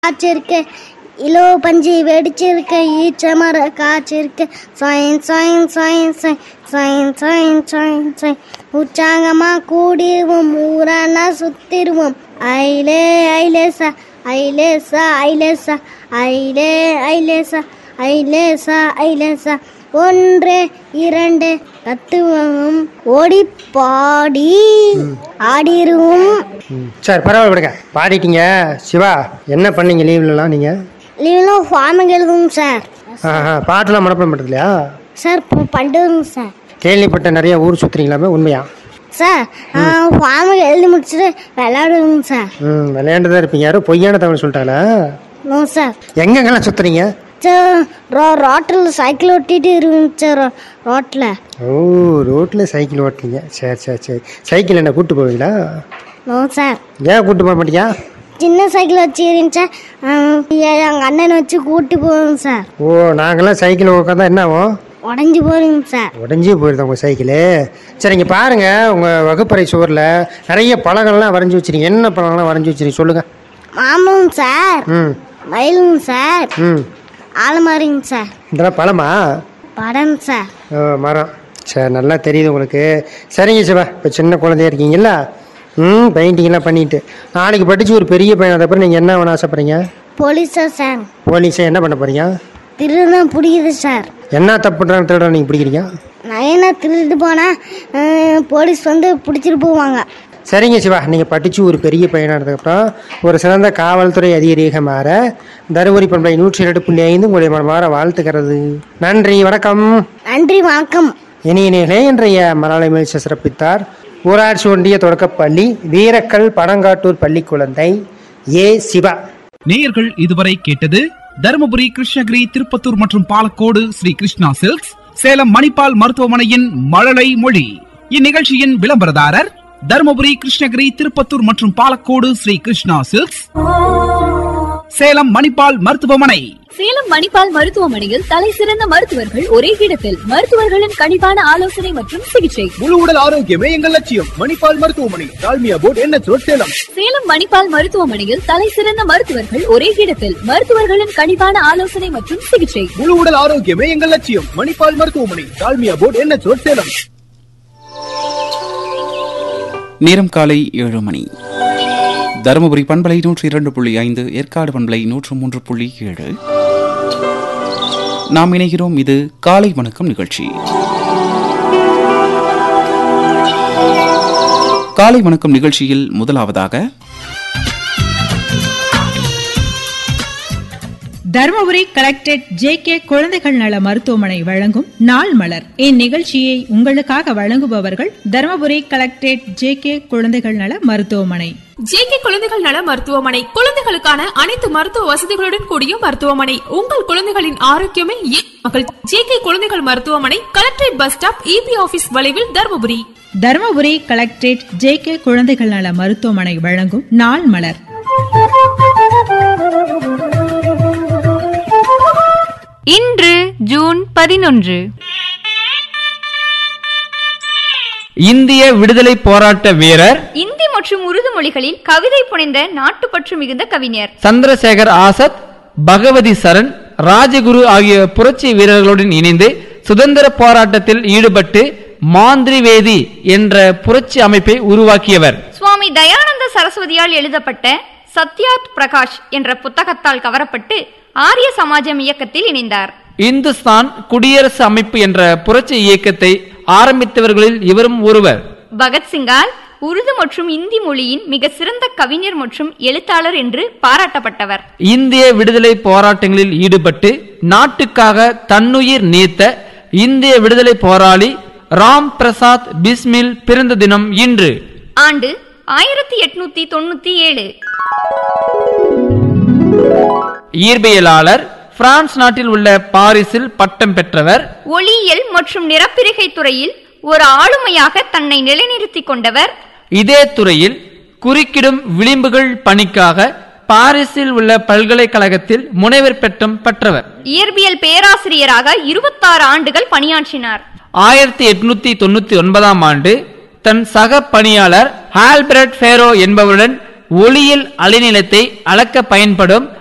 காய்ச்சிருக்கு இலோ பஞ்சு வெடிச்சிருக்கு ஈச்ச மர காய்ச்சிருக்கு சயின் சயின் சயின் சயின் சயின் சயின் சயின் சயின் உற்சாகமாக கூடிடுவோம் ஊரானா சுத்திடுவோம் ஐலே ஐலேசா ஐலேசா ஐலேசா ஐலே ஐலேசா ஐலேசா ஐலேசா ஒன்று இரண்டு தத்துவம் ஓடி பாடி ஆடிருவோம் ம், சரி பரவாயில்ல விடுங்க பாடிட்டீங்க சிவா என்ன பண்ணீங்க லீவ்லலாம் நீங்கள் லீவ்லாம் ஃபார்முக்கு எழுதுவோம் சார் ஆஹா பாட்டெல்லாம் மனப்பாடம் பண்ணுறது இல்லையா சார் இப்போ பண்ணுவோங்க சார் கேள்விப்பட்ட நிறைய ஊர் சுற்றுறீங்களாமே உண்மையா சார் ஃபார்முக்கு எழுதி முடிச்சுட்டு விளையாடுவோங்க சார் ம் விளையாண்டு தான் இருப்பீங்க யாரும் பொய்யான தகவல் சொல்லிட்டாங்களா நோ சார் எங்கெங்கெல்லாம் சுற்றுறீங்க சார் ரோ ரோட்டில் சைக்கிள் ஓட்டிட்டு இருந்துச்சு சார் ரோட்டில் ஓ ரோட்டில் சைக்கிள் ஓட்டுறீங்க சரி சரி சரி சைக்கிள் என்ன கூப்பிட்டு போவீங்களா நோ சார் ஏன் கூப்பிட்டு போக மாட்டியா சின்ன சைக்கிள் வச்சு இருந்துச்சா எங்கள் அண்ணனை வச்சு கூட்டி போவோங்க சார் ஓ நாங்களாம் சைக்கிள் உட்காந்தா என்ன ஆகும் உடஞ்சி போகிறீங்க சார் உடஞ்சி போயிருது உங்கள் சைக்கிளு சரி இங்கே பாருங்கள் உங்கள் வகுப்பறை சுவரில் நிறைய பழங்கள்லாம் வரைஞ்சி வச்சிருக்கீங்க என்ன பழங்கள்லாம் வரைஞ்சி வச்சிருக்கீங்க சொல்லுங்கள் மாம்பழம் சார் ம் மயிலுங்க சார் ம் ஆலமரிங்க சார் இதெல்லாம் பழமா படம் சார் ஓ மரம் சரி நல்லா தெரியுது உங்களுக்கு சரிங்க சிவா இப்போ சின்ன குழந்தையா இருக்கீங்கல்ல ம் பெயிண்டிங்லாம் பண்ணிட்டு நாளைக்கு படித்து ஒரு பெரிய பையன் அதுக்கப்புறம் நீங்கள் என்ன பண்ண ஆசைப்படுறீங்க போலீஸா சார் போலீஸை என்ன பண்ண போகிறீங்க திருடன் பிடிக்குது சார் என்ன தப்பு பண்ணுறாங்க திருட நீங்கள் பிடிக்கிறீங்க நான் என்ன திருட்டு போனால் போலீஸ் வந்து பிடிச்சிட்டு போவாங்க சரிங்க சிவா நீங்கள் படித்து ஒரு பெரிய பையனானதுக்கப்புறம் ஒரு சிறந்த காவல்துறை அதிகாரியாக மாற தருமபுரி பண்பை நூற்றி இரண்டு புள்ளி ஐந்து உங்களுடைய மனமாற வாழ்த்துக்கிறது நன்றி வணக்கம் நன்றி வணக்கம் இனியினே இன்றைய மலயாள மீழ்ச்சி சிறப்பித்தார் ஊராட்சி ஒன்றிய தொடக்கப்பள்ளி வீரக்கல் பனங்காட்டூர் பள்ளி குழந்தை ஏ சிவா நேயர்கள் இதுவரை கேட்டது தருமபுரி கிருஷ்ணகிரி திருப்பத்தூர் மற்றும் பாலக்கோடு ஸ்ரீ கிருஷ்ணா சில்க்ஸ் சேலம் மணிப்பால் மருத்துவமனையின் மழலை மொழி இந்நிகழ்ச்சியின் விளம்பரதாரர் தருமபுரி கிருஷ்ணகிரி திருப்பத்தூர் மற்றும் பாலக்கோடு ஸ்ரீ கிருஷ்ணா சில்க்ஸ் சேலம் மணிப்பால் மருத்துவமனை சேலம் மணிப்பால் மருத்துவமனையில் தலை சிறந்த மருத்துவர்கள் ஒரே இடத்தில் மருத்துவர்களின் கனிவான ஆலோசனை மற்றும் சிகிச்சை முழு உடல் ஆரோக்கியமே எங்கள் லட்சியம் மணிப்பால் மருத்துவமனை டால்மியா போர்ட் என்ன சேலம் சேலம் மணிப்பால் மருத்துவமனையில் தலை சிறந்த மருத்துவர்கள் ஒரே இடத்தில் மருத்துவர்களின் கனிவான ஆலோசனை மற்றும் சிகிச்சை முழு உடல் ஆரோக்கியமே எங்கள் லட்சியம் மணிப்பால் மருத்துவமனை டால்மியா போர்ட் என்ன சேலம் நேரம் காலை ஏழு மணி தருமபுரி பண்பலை நூற்றி இரண்டு புள்ளி ஐந்து ஏற்காடு பண்பலை நூற்று மூன்று புள்ளி ஏழு நாம் இணைகிறோம் இது காலை வணக்கம் நிகழ்ச்சி காலை வணக்கம் நிகழ்ச்சியில் முதலாவதாக தருமபுரி கலெக்டரேட் ஜே கே குழந்தைகள் நல மருத்துவமனை வழங்கும் நாள் மலர் இந்நிகழ்ச்சியை உங்களுக்காக வழங்குபவர்கள் தருமபுரி கலெக்டரேட் ஜே கே குழந்தைகள் நல மருத்துவமனை ஜேகே குழந்தைகள் நல மருத்துவமனை குழந்தைகளுக்கான அனைத்து மருத்துவ வசதிகளுடன் கூடிய மருத்துவமனை உங்கள் குழந்தைகளின் ஆரோக்கியமே என் மகள் ஜேகே குழந்தைகள் மருத்துவமனை collectorate bus stop E B வளைவில் Dharmapuri Dharmapuri collectorate J K குழந்தைகள் நல மருத்துவமனை வழங்கும் நாள் மலர் இன்று ஜூன் பதினொன்று இந்திய விடுதலை போராட்ட வீரர் இந்தி மற்றும் உருது மொழிகளில் கவிதை புனைந்த நாட்டுப்பற்று மிகுந்த கவிஞர் சந்திரசேகர் ஆசாத் பகவதி சரண் ராஜகுரு ஆகிய புரட்சி வீரர்களுடன் இணைந்து சுதந்திர போராட்டத்தில் ஈடுபட்டு மாந்திரிவேதி என்ற புரட்சி அமைப்பை உருவாக்கியவர் சுவாமி தயானந்த சரஸ்வதியால் எழுதப்பட்ட சத்யார்த் பிரகாஷ் என்ற புத்தகத்தால் கவரப்பட்டு ஆரிய சமாஜம் இயக்கத்தில் இணைந்தார் இந்துஸ்தான் குடியரசு அமைப்பு என்ற புரட்சி இயக்கத்தை ஆரம்பித்தவர்களில் இவரும் ஒருவர் பகத்சிங்கால் உருது மற்றும் இந்தி மொழியின் மிக சிறந்த கவிஞர் மற்றும் எழுத்தாளர் என்று பாராட்டப்பட்டவர் இந்திய விடுதலை போராட்டங்களில் ஈடுபட்டு நாட்டுக்காக தன்னுயிர் நீத்த இந்திய விடுதலை போராளி ராம் பிரசாத் பிஸ்மில் பிறந்த தினம் இன்று ஆண்டு ஆயிரத்தி எட்நூத்தி தொண்ணூத்தி ஏழு இயற்பியலாளர் பிரான்ஸ் நாட்டில் உள்ள பாரிஸில் பட்டம் பெற்றவர் ஒளியியல் மற்றும் நிறப்பிரிகை துறையில் ஒரு ஆளுமையாக தன்னை நிலைநிறுத்திக் கொண்டவர் இதே துறையில் குறுக்கிடும் விளிம்புகள் பணிக்காக பாரிஸில் உள்ள பல்கலைக்கழகத்தில் முனைவர் பட்டம் பெற்றவர் இயற்பியல் பேராசிரியராக இருபத்தாறு ஆண்டுகள் பணியாற்றினார் ஆயிரத்தி எட்நூத்தி தொண்ணூத்தி ஒன்பதாம் ஆண்டு தன் சக பணியாளர் ஆல்பர்ட் ஃபேரோ என்பவருடன் ஒளியியல் அலைநீளத்தை அளக்க பயன்படும்